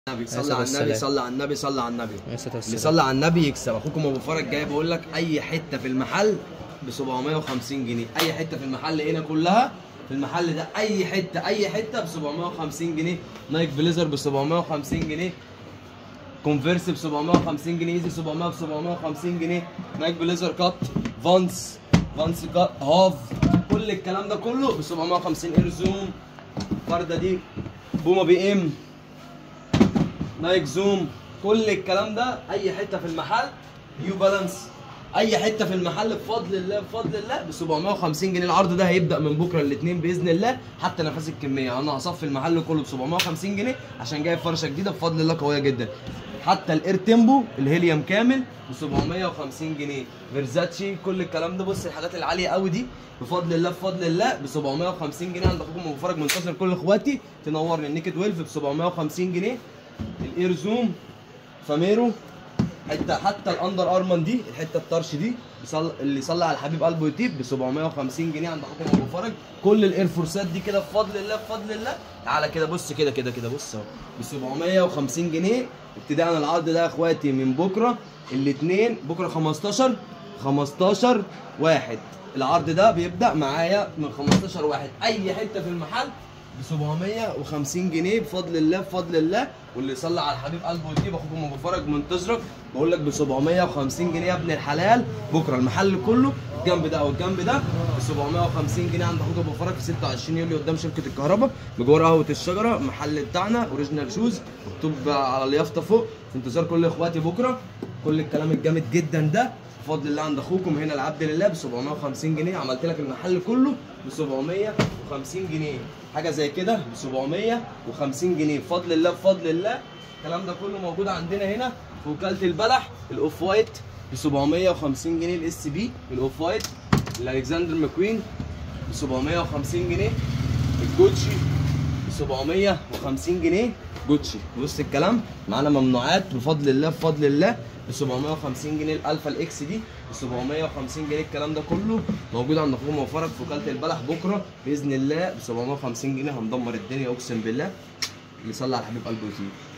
النبي عليه صلى على الصلاة النبي والسلام. صلى على النبي صلى على النبي عليه الصلاة اللي والسلام صلى على النبي يكسب اخوكم ابو فرج جاي بقول لك اي حته في المحل ب 750 جنيه اي حته في المحل هنا كلها في المحل ده اي حته اي حته ب 750 جنيه نايك بليزر ب 750 جنيه كونفيرس ب 750 جنيه ايزي 700 ب 750 جنيه نايك بليزر كات فانس فانس كات هاف كل الكلام ده كله ب 750 اير زوم فرده دي بوما بي ام نايك زوم كل الكلام ده اي حته في المحل نيو بالانس اي حته في المحل بفضل الله بفضل الله ب 750 جنيه العرض ده هيبدا من بكره الاثنين باذن الله حتى نفس الكميه انا هصفي المحل كله ب 750 جنيه عشان جايب فرشه جديده بفضل الله قويه جدا حتى الاير تيمبو الهيليوم كامل ب 750 جنيه فيرزاتشي كل الكلام ده بص الحاجات العاليه قوي دي بفضل الله بفضل الله ب 750 جنيه عند اخوكم ابو فرج منتصر كل اخواتي تنورني النيكد ويلف ب 750 جنيه الاير زوم فاميرو حتى حتى الاندر ارمان دي الحته الطرش دي بيصل... اللي صلى على الحبيب قلبه يطيب ب 750 جنيه عند اخوكم ابو فرج كل الاير فورسات دي كده بفضل الله بفضل الله تعالى كده بص كده كده كده بص اهو ب 750 جنيه ابتداء العرض ده يا اخواتي من بكره الاثنين بكره 15 15 واحد العرض ده بيبدا معايا من 15 واحد اي حته في المحل ب 750 جنيه بفضل الله بفضل الله واللي يصلي على الحبيب قلبه ويطيب اخوكم ابو فرج منتظرك بقول لك ب 750 جنيه يا ابن الحلال بكره المحل كله الجنب ده او الجنب ده ب 750 جنيه عند اخوك ابو فرج في 26 يوليو قدام شركه الكهرباء بجوار قهوه الشجره المحل بتاعنا اوريجينال شوز مكتوب على اليافطه فوق في انتظار كل اخواتي بكره كل الكلام الجامد جدا ده بفضل الله عند اخوكم هنا العبد لله ب 750 جنيه عملت لك المحل كله ب 750 جنيه حاجه زي كده ب 750 جنيه بفضل الله بفضل الله الكلام ده كله موجود عندنا هنا في وكاله البلح الاوف وايت ب 750 جنيه الاس بي الاوف وايت الالكسندر ماكوين ب 750 جنيه الجوتشي ب 750 جنيه جوتشي بص الكلام معانا ممنوعات بفضل الله بفضل الله ب 750 جنيه الالفا الاكس دي ب 750 جنيه الكلام ده كله موجود عند اخوكم موفرك في وكاله البلح بكره باذن الله ب 750 جنيه هندمر الدنيا اقسم بالله اللي يصلي على الحبيب قلبه يطيب